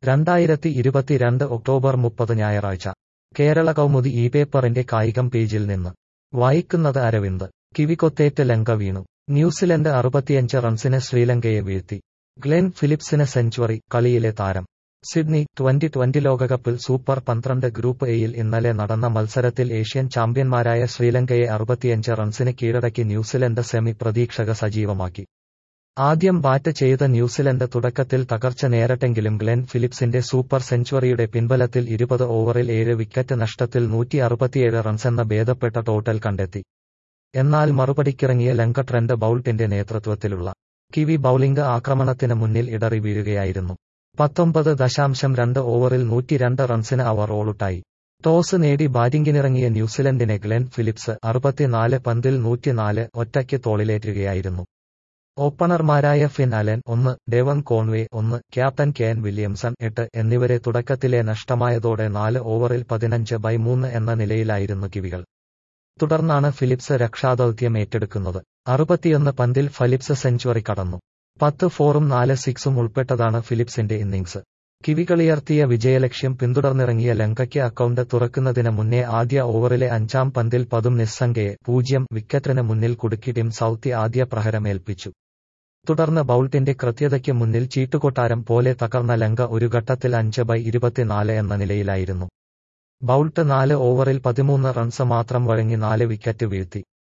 രണ്ടായിരത്തി ഇരുപത്തിരണ്ട് ഒക്ടോബർ മുപ്പത് ഞായറാഴ്ച കേരള കൗമുദി ഈ പേപ്പറിന്റെ കായികം പേജിൽ നിന്ന് വായിക്കുന്നത് അരവിന്ദ് കിവികൊത്തേറ്റ് ലങ്ക വീണു ന്യൂസിലൻഡ് അറുപത്തിയഞ്ച് റൺസിന് ശ്രീലങ്കയെ വീഴ്ത്തി ഗ്ലെൻ ഫിലിപ്സിന് സെഞ്ചുറി കളിയിലെ താരം സിഡ്നി ട്വന്റി ട്വന്റി ലോകകപ്പിൽ സൂപ്പർ പന്ത്രണ്ട് ഗ്രൂപ്പ് എയിൽ ഇന്നലെ നടന്ന മത്സരത്തിൽ ഏഷ്യൻ ചാമ്പ്യന്മാരായ ശ്രീലങ്കയെ അറുപത്തിയഞ്ച് റൺസിന് കീഴടക്കി ന്യൂസിലൻഡ് സെമി പ്രതീക്ഷക സജീവമാക്കി ആദ്യം ബാറ്റ് ചെയ്ത ന്യൂസിലൻഡ് തുടക്കത്തിൽ തകർച്ച നേരിട്ടെങ്കിലും ഗ്ലെൻ ഫിലിപ്സിന്റെ സൂപ്പർ സെഞ്ചുറിയുടെ പിൻബലത്തിൽ ഇരുപത് ഓവറിൽ ഏഴ് വിക്കറ്റ് നഷ്ടത്തിൽ നൂറ്റി അറുപത്തിയേഴ് റൺസെന്ന ഭേദപ്പെട്ട ടോട്ടൽ കണ്ടെത്തി എന്നാൽ മറുപടിക്കിറങ്ങിയ ലങ്ക ട്രെൻഡ് ബൌൾട്ടിന്റെ നേതൃത്വത്തിലുള്ള കിവി ബൌളിംഗ് ആക്രമണത്തിന് മുന്നിൽ ഇടറി വീഴുകയായിരുന്നു പത്തൊമ്പത് ദശാംശം രണ്ട് ഓവറിൽ നൂറ്റിരണ്ട് റൺസിന് അവർ ഓളുട്ടായി ടോസ് നേടി ബാറ്റിംഗിനിറങ്ങിയ ന്യൂസിലൻഡിനെ ഗ്ലെൻ ഫിലിപ്സ് അറുപത്തിനാല് പന്തിൽ നൂറ്റിനാല് ഒറ്റയ്ക്ക് തോളിലേറ്റുകയായിരുന്നു ഓപ്പണർമാരായ ഫിൻ അലൻ ഒന്ന് ഡെവൻ കോൺവേ ഒന്ന് ക്യാപ്റ്റൻ കെൻ വില്യംസൺ എട്ട് എന്നിവരെ തുടക്കത്തിലെ നഷ്ടമായതോടെ നാല് ഓവറിൽ പതിനഞ്ച് ബൈ മൂന്ന് എന്ന നിലയിലായിരുന്നു കിവികൾ തുടർന്നാണ് ഫിലിപ്സ് രക്ഷാദൌത്യം ഏറ്റെടുക്കുന്നത് അറുപത്തിയൊന്ന് പന്തിൽ ഫിലിപ്സ് സെഞ്ചുറി കടന്നു പത്ത് ഫോറും നാല് സിക്സും ഉൾപ്പെട്ടതാണ് ഫിലിപ്സിന്റെ ഇന്നിംഗ്സ് കിവികളുയർത്തിയ വിജയലക്ഷ്യം പിന്തുടർന്നിറങ്ങിയ ലങ്കയ്ക്ക് അക്കൗണ്ട് തുറക്കുന്നതിന് മുന്നേ ആദ്യ ഓവറിലെ അഞ്ചാം പന്തിൽ പതും നിസ്സംഗയെ പൂജ്യം വിക്കറ്റിന് മുന്നിൽ കുടുക്കി ടിം സൌത്തി ആദ്യ പ്രഹരമേൽപ്പിച്ചു തുടർന്ന് ബൌൾട്ടിന്റെ കൃത്യതയ്ക്ക് മുന്നിൽ ചീട്ടുകൊട്ടാരം പോലെ തകർന്ന ലങ്ക ഒരു ഘട്ടത്തിൽ അഞ്ച് ബൈ ഇരുപത്തിനാല് എന്ന നിലയിലായിരുന്നു ബൌൾട്ട് നാല് ഓവറിൽ പതിമൂന്ന് റൺസ് മാത്രം വഴങ്ങി നാല് വിക്കറ്റ് വീഴ്ത്തി